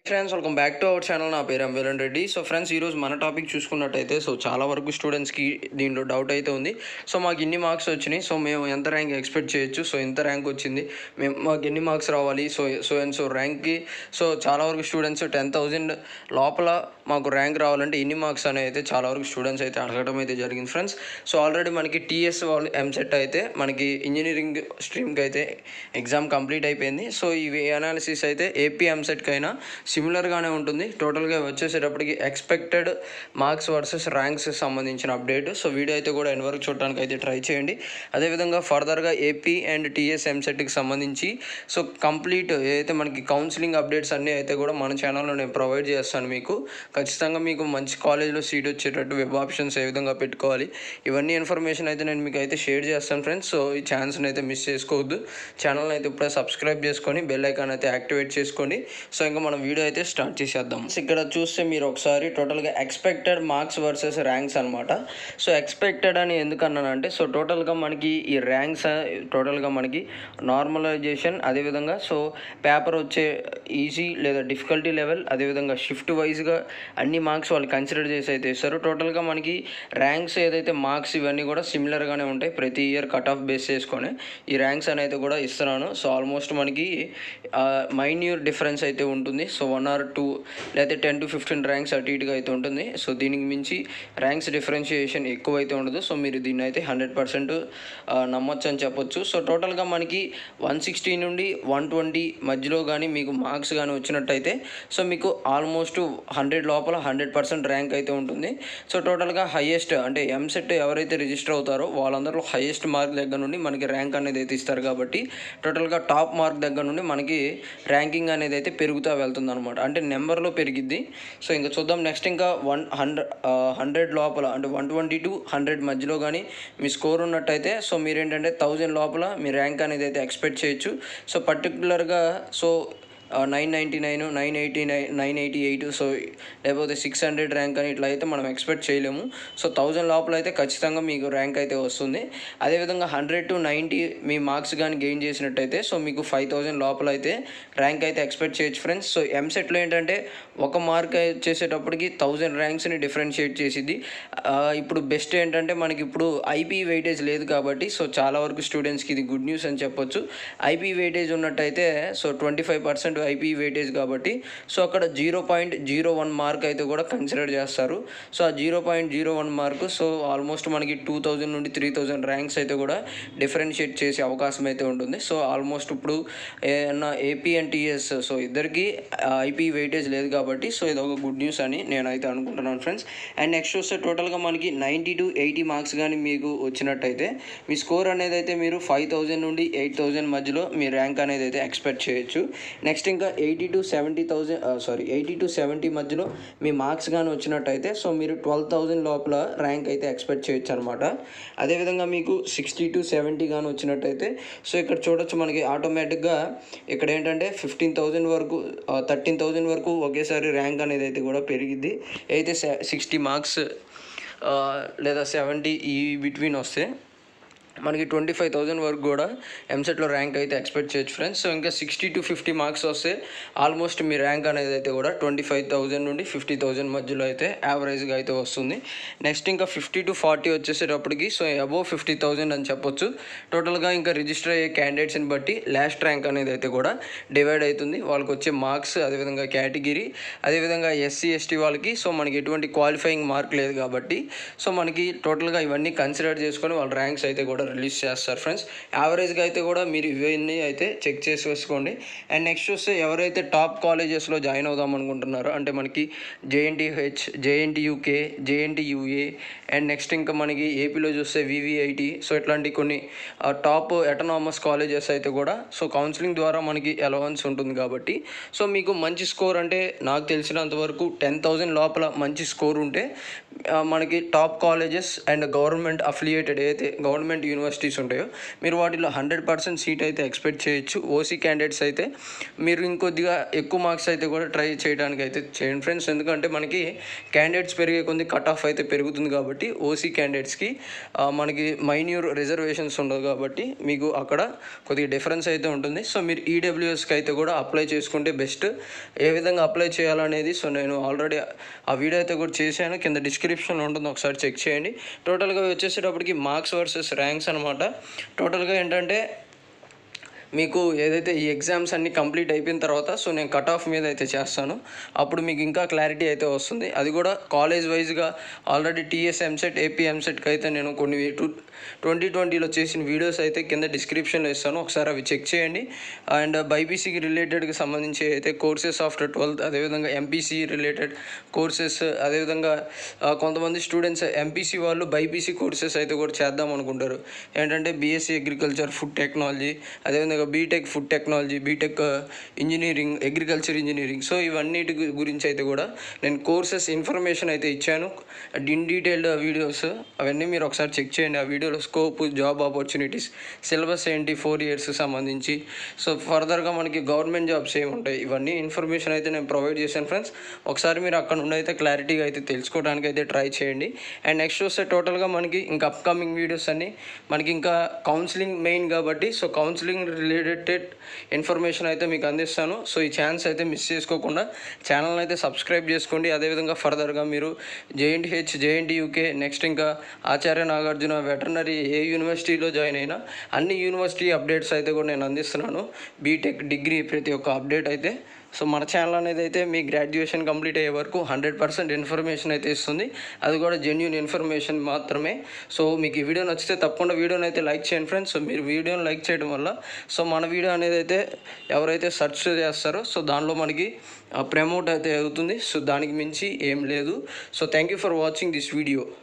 friends welcome back to our channel నా పేరు ఎంవేలన్ Reddy so friends ఈరోజు మన టాపిక్ చూసుకున్నట్టయితే సో చాలా వరకు స్టూడెంట్స్కి దీంట్లో డౌట్ అయితే ఉంది సో మాకు ఇన్ని మార్క్స్ వచ్చినాయి సో మేము ఎంత ర్యాంక్ ఎక్స్పెక్ట్ చేయొచ్చు సో ఎంత ర్యాంక్ వచ్చింది మేము మాకు ఎన్ని మార్క్స్ రావాలి సో సో అండ్ సో ర్యాంక్కి సో చాలా వరకు స్టూడెంట్స్ టెన్ థౌజండ్ లోపల మాకు ర్యాంక్ రావాలంటే ఎన్ని మార్క్స్ అనేది అయితే చాలా వరకు స్టూడెంట్స్ అయితే అడగడం అయితే జరిగింది ఫ్రెండ్స్ సో ఆల్రెడీ మనకి టీఎస్ వాళ్ళు ఎంసెట్ అయితే మనకి ఇంజనీరింగ్ స్ట్రీమ్కి అయితే ఎగ్జామ్ కంప్లీట్ అయిపోయింది సో ఇవి అనాలిసిస్ అయితే ఏపీ ఎంసెట్కి అయినా సిమిలర్గానే ఉంటుంది టోటల్గా వచ్చేసేటప్పటికి ఎక్స్పెక్టెడ్ మార్క్స్ వర్సెస్ ర్యాంక్స్ సంబంధించిన అప్డేట్ సో వీడియో అయితే కూడా ఎన్ని వరకు చూడడానికి అయితే ట్రై చేయండి అదేవిధంగా ఫర్దర్గా ఏపీ అండ్ టీఎస్ ఎంసెట్కి సంబంధించి సో కంప్లీట్ ఏదైతే మనకి కౌన్సిలింగ్ అప్డేట్స్ అన్నీ అయితే కూడా మన ఛానల్లో నేను ప్రొవైడ్ చేస్తాను మీకు ఖచ్చితంగా మీకు మంచి కాలేజ్లో సీట్ వచ్చేటట్టు వెబ్ ఆప్షన్స్ ఏ విధంగా పెట్టుకోవాలి ఇవన్నీ ఇన్ఫర్మేషన్ అయితే నేను మీకు అయితే షేర్ చేస్తాను ఫ్రెండ్స్ సో ఈ ఛాన్స్ని అయితే మిస్ చేసుకోవద్దు ఛానల్ని అయితే ఇప్పుడే సబ్స్క్రైబ్ చేసుకొని బెల్ ఐకాన్ అయితే యాక్టివేట్ చేసుకోండి సో ఇంకా మనం వీడియో అయితే స్టార్ట్ చేసేద్దాం ఇక్కడ చూస్తే మీరు ఒకసారి టోటల్గా ఎక్స్పెక్టెడ్ మార్క్స్ వర్సెస్ ర్యాంక్స్ అనమాట సో ఎక్స్పెక్టెడ్ అని ఎందుకు అన్నానంటే సో టోటల్గా మనకి ఈ ర్యాంక్స్ టోటల్గా మనకి నార్మలైజేషన్ అదేవిధంగా సో పేపర్ వచ్చే ఈజీ లేదా డిఫికల్టీ లెవెల్ అదేవిధంగా షిఫ్ట్ వైజ్గా అన్ని మార్క్స్ వాళ్ళు కన్సిడర్ చేసి అయితే ఇస్తారు టోటల్గా మనకి ర్యాంక్స్ ఏదైతే మార్క్స్ ఇవన్నీ కూడా సిమిలర్గానే ఉంటాయి ప్రతి ఇయర్ కట్ ఆఫ్ బేస్ చేసుకొని ఈ ర్యాంక్స్ అనేది కూడా ఇస్తున్నాను సో ఆల్మోస్ట్ మనకి మైన్యూర్ డిఫరెన్స్ అయితే ఉంటుంది సో వన్ ఆర్ టూ లేకపోతే టెన్ టు ఫిఫ్టీన్ ర్యాంక్స్ అటు ఇటుగా అయితే ఉంటుంది సో దీనికి మించి ర్యాంక్స్ డిఫరెన్షియేషన్ ఎక్కువ అయితే ఉండదు సో మీరు దీన్ని అయితే హండ్రెడ్ పర్సెంట్ నమ్మొచ్చు అని చెప్పొచ్చు సో టోటల్గా మనకి వన్ సిక్స్టీ నుండి వన్ ట్వంటీ మధ్యలో కానీ మీకు మార్క్స్ కానీ వచ్చినట్టయితే సో మీకు ఆల్మోస్ట్ హండ్రెడ్ లోపల హండ్రెడ్ పర్సెంట్ ర్యాంక్ అయితే ఉంటుంది సో టోటల్గా హైయెస్ట్ అంటే ఎంసెట్ ఎవరైతే రిజిస్టర్ అవుతారో వాళ్ళందరూ హైయెస్ట్ మార్క్ దగ్గర నుండి మనకి ర్యాంక్ అనేది అయితే ఇస్తారు కాబట్టి టోటల్గా టాప్ మార్క్ దగ్గర నుండి మనకి ర్యాంకింగ్ అనేది అయితే పెరుగుతూ వెళ్తుంది అనమాట అంటే నెంబర్లో పెరిగిద్ది సో ఇంకా చూద్దాం నెక్స్ట్ ఇంకా వన్ హండ్రెడ్ హండ్రెడ్ లోపల అంటే వన్ ట్వంటీ టు హండ్రెడ్ మధ్యలో కానీ మీ స్కోర్ ఉన్నట్టయితే సో మీరు ఏంటంటే థౌజండ్ లోపల మీ ర్యాంక్ అనేది అయితే ఎక్స్పెక్ట్ చేయొచ్చు సో పర్టికులర్గా so nine ninety nine nine eighty nine nine eighty eight so లేకపోతే సిక్స్ హండ్రెడ్ ర్యాంక్ అని ఇట్లా అయితే మనం ఎక్స్పెక్ట్ చేయలేము సో థౌజండ్ లోపల అయితే ఖచ్చితంగా మీకు ర్యాంక్ అయితే వస్తుంది అదేవిధంగా హండ్రెడ్ టు నైంటీ మీ మార్క్స్ కానీ గెయిన్ చేసినట్టయితే సో మీకు ఫైవ్ థౌజండ్ లోపల అయితే ర్యాంక్ అయితే ఎక్స్పెక్ట్ చేయొచ్చు ఫ్రెండ్స్ సో ఎంసెట్లో ఏంటంటే ఒక మార్క్ వచ్చేసేటప్పటికి థౌజండ్ ర్యాంక్స్ని డిఫరెన్షియేట్ చేసిద్ది ఇప్పుడు బెస్ట్ ఏంటంటే మనకి ఇప్పుడు ఐపీ వెయిటేజ్ లేదు కాబట్టి సో చాలా వరకు స్టూడెంట్స్కి ఇది గుడ్ న్యూస్ అని చెప్పొచ్చు ఐపీ వెయిటేజ్ ఉన్నట్టయితే so twenty five percent IP weightage కాబట్టి సో అక్కడ zero point zero one mark అయితే కూడా కన్సిడర్ చేస్తారు సో ఆ zero point zero one mark so almost మనకి టూ థౌజండ్ నుండి త్రీ థౌజండ్ ర్యాంక్స్ అయితే కూడా డిఫరెన్షియేట్ చేసే అవకాశం అయితే ఉంటుంది సో ఆల్మోస్ట్ ఇప్పుడు ఏమన్నా ఏపీ అండ్ టీఎస్ సో ఇద్దరికి ఐపీ వెయిటేజ్ లేదు కాబట్టి సో ఇది ఒక గుడ్ న్యూస్ అని నేనైతే అనుకుంటున్నాను ఫ్రెండ్స్ అండ్ నెక్స్ట్ వస్తే టోటల్గా మనకి నైంటీ టు ఎయిటీ మార్క్స్ కానీ మీకు వచ్చినట్టయితే మీ స్కోర్ అనేది అయితే మీరు ఫైవ్ థౌజండ్ నుండి ఎయిట్ థౌజండ్ మధ్యలో మీ ర్యాంక్ అనేది అయితే ఎక్స్పెక్ట్ చేయొచ్చు నెక్స్ట్ ఇంకా eighty to seventy thousand sorry eighty to seventy మధ్యలో మీ మార్క్స్ కానీ వచ్చినట్టయితే సో మీరు ట్వెల్వ్ థౌజండ్ లోపల ర్యాంక్ అయితే ఎక్స్పెక్ట్ చేయొచ్చు అనమాట అదేవిధంగా మీకు సిక్స్టీ టు సెవెంటీ కానీ వచ్చినట్టయితే సో ఇక్కడ చూడొచ్చు మనకి ఆటోమేటిక్గా ఇక్కడ ఏంటంటే ఫిఫ్టీన్ థౌజండ్ వరకు థర్టీన్ థౌజండ్ వరకు ఒకేసారి ర్యాంక్ అనేది అయితే కూడా పెరిగిద్ది అయితే సిక్స్టీ మార్క్స్ లేదా సెవెంటీ ఈ బిట్వీన్ వస్తే మనకి ట్వంటీ ఫైవ్ థౌజండ్ వరకు కూడా ఎంసెట్లో ర్యాంక్ అయితే ఎక్స్పెక్ట్ చేయొచ్చు ఫ్రెండ్స్ సో ఇంకా సిక్స్టీ టు ఫిఫ్టీ మార్క్స్ వస్తే ఆల్మోస్ట్ మీ ర్యాంక్ అనేది అయితే కూడా ట్వంటీ ఫైవ్ థౌజండ్ నుండి ఫిఫ్టీ థౌజండ్ మధ్యలో అయితే యావరేజ్గా అయితే వస్తుంది నెక్స్ట్ ఇంకా ఫిఫ్టీ టు ఫార్టీ వచ్చేసేటప్పటికి సో అబోవ్ ఫిఫ్టీ థౌజండ్ అని చెప్పొచ్చు టోటల్గా ఇంకా రిజిస్టర్ అయ్యే క్యాండిడేట్స్ని బట్టి లాస్ట్ ర్యాంక్ అనేది అయితే కూడా డివైడ్ అవుతుంది వాళ్ళకి వచ్చే మార్క్స్ అదేవిధంగా కేటగిరీ అదేవిధంగా ఎస్సీ ఎస్టీ వాళ్ళకి సో మనకి ఎటువంటి క్వాలిఫైయింగ్ మార్క్ లేదు కాబట్టి సో మనకి టోటల్గా ఇవన్నీ కన్సిడర్ చేసుకొని వాళ్ళ ర్యాంక్స్ అయితే కూడా రిలీజ్ చేస్తారు ఫ్రెండ్స్ యావరేజ్గా అయితే కూడా మీరు ఇవన్నీ అయితే చెక్ చేసి వేసుకోండి అండ్ నెక్స్ట్ వస్తే ఎవరైతే టాప్ కాలేజెస్లో జాయిన్ అవుదాం అనుకుంటున్నారో అంటే మనకి JNTH JNTUK JNTUA and next ఇంకా మనకి ఏపీలో చూస్తే వివిఐటి సో ఇట్లాంటి కొన్ని టాప్ ఎటనామస్ కాలేజెస్ అయితే కూడా సో కౌన్సిలింగ్ ద్వారా మనకి అలవెన్స్ ఉంటుంది కాబట్టి సో మీకు మంచి స్కోర్ అంటే నాకు తెలిసినంత వరకు టెన్ థౌజండ్ లోపల మంచి స్కోర్ ఉంటే మనకి top colleges and government affiliated అయితే గవర్నమెంట్ యూనివర్సిటీస్ ఉంటాయో మీరు వాటిలో హండ్రెడ్ పర్సెంట్ సీట్ అయితే ఎక్స్పెక్ట్ చేయొచ్చు ఓసీ క్యాండిడేట్స్ అయితే మీరు ఇంకొద్దిగా ఎక్కువ మార్క్స్ అయితే కూడా ట్రై చేయడానికి అయితే చేయండి ఫ్రెండ్స్ ఎందుకంటే మనకి క్యాండిడేట్స్ పెరిగే కొద్ది కట్ ఆఫ్ అయితే పెరుగుతుంది కాబట్టి ఓసీ క్యాండిడేట్స్కి మనకి మైన్యూర్ రిజర్వేషన్స్ ఉండవు కాబట్టి మీకు అక్కడ కొద్దిగా డిఫరెన్స్ అయితే ఉంటుంది సో మీరు ఈడబ్ల్యూఎస్కి అయితే కూడా అప్లై చేసుకుంటే బెస్ట్ ఏ విధంగా అప్లై చేయాలనేది సో నేను ఆల్రెడీ ఆ వీడియో అయితే కూడా చేశాను కింద డిస్క్రిప్షన్లో ఉంటుంది ఒకసారి చెక్ చేయండి టోటల్గా వచ్చేసేటప్పటికి మార్క్స్ వర్సెస్ ర్యాంక్స్ అనమాట టోటల్గా ఏంటంటే మీకు ఏదైతే ఈ ఎగ్జామ్స్ అన్నీ కంప్లీట్ అయిపోయిన తర్వాత సో నేను కట్ ఆఫ్ మీద అయితే చేస్తాను అప్పుడు మీకు ఇంకా క్లారిటీ అయితే వస్తుంది అది కూడా కాలేజ్ వైజ్గా ఆల్రెడీ టీఎస్ ఎంసెట్ ఏపీ ఎంసెట్కి అయితే నేను కొన్ని టూ ట్వంటీ ట్వంటీలో చేసిన వీడియోస్ అయితే కింద డిస్క్రిప్షన్లో ఇస్తాను ఒకసారి అవి చెక్ చేయండి అండ్ బైపీసీకి రిలేటెడ్కి సంబంధించి అయితే కోర్సెస్ ఆఫ్టర్ ట్వెల్త్ అదేవిధంగా ఎంపీసీ రిలేటెడ్ కోర్సెస్ అదేవిధంగా ఆ, కొంతమంది స్టూడెంట్స్ ఎంపీసీ వాళ్ళు బైపీసీ కోర్సెస్ అయితే కూడా చేద్దాం అనుకుంటారు ఏంటంటే బీఎస్సీ అగ్రికల్చర్ ఫుడ్ టెక్నాలజీ అదేవిధంగా BTech food technology BTech engineering agriculture engineering so ఇవన్నిటి గు- గురించి అయితే కూడా నేను కోర్సెస్ ఇన్ఫర్మేషన్ అయితే ఇచ్చాను ఇన్ డీటెయిల్డ్ వీడియోస్ అవన్నీ మీరు ఒకసారి చెక్ చేయండి ఆ వీడియోలో స్కోప్ జాబ్ ఆపర్చునిటీస్ సిలబస్ ఏంటి ఫోర్ ఇయర్స్ సంబంధించి సో ఫర్దర్గా మనకి గవర్నమెంట్ జాబ్స్ ఏమి ఉంటాయి ఇవన్నీ ఇన్ఫర్మేషన్ అయితే నేను ప్రొవైడ్ చేశాను ఫ్రెండ్స్ ఒకసారి మీరు అక్కడ నుండి అయితే క్లారిటీగా అయితే తెలుసుకోవడానికి అయితే ట్రై చేయండి అండ్ నెక్స్ట్ వస్తే టోటల్గా మనకి ఇంకా అప్కమింగ్ వీడియోస్ అన్ని మనకి ఇంకా కౌన్సిలింగ్ మెయిన్ కాబట్టి సో కౌన్సిలింగ్ రిలేటెడ్ ఇన్ఫర్మేషన్ అయితే మీకు అందిస్తాను సో ఈ ఛాన్స్ అయితే మిస్ చేసుకోకుండా ఛానల్ అయితే సబ్స్క్రైబ్ చేసుకోండి అదేవిధంగా ఫర్దర్గా మీరు జేఎన్టీహెచ్ జేఎన్టీ యూకే నెక్స్ట్ ఇంకా ఆచార్య నాగార్జున వెటర్నరీ ఏ యూనివర్సిటీలో జాయిన్ అయినా అన్ని యూనివర్సిటీ అప్డేట్స్ అయితే కూడా నేను అందిస్తున్నాను బీటెక్ డిగ్రీ ప్రతి ఒక్క అప్డేట్ అయితే సో మన ఛానల్ అనేది అయితే మీ గ్రాడ్యుయేషన్ కంప్లీట్ అయ్యే వరకు హండ్రెడ్ పర్సెంట్ ఇన్ఫర్మేషన్ అయితే ఇస్తుంది అది కూడా జెన్యున్ ఇన్ఫర్మేషన్ మాత్రమే సో మీకు ఈ వీడియో నచ్చితే తప్పకుండా వీడియోని అయితే లైక్ చేయండి ఫ్రెండ్స్ సో మీరు వీడియోని లైక్ చేయడం వల్ల సో మన వీడియో అనేది అయితే ఎవరైతే సెర్చ్ చేస్తారో సో దానిలో మనకి ప్రమోట్ అయితే అవుతుంది సో దానికి మించి ఏం లేదు so thank you for watching this video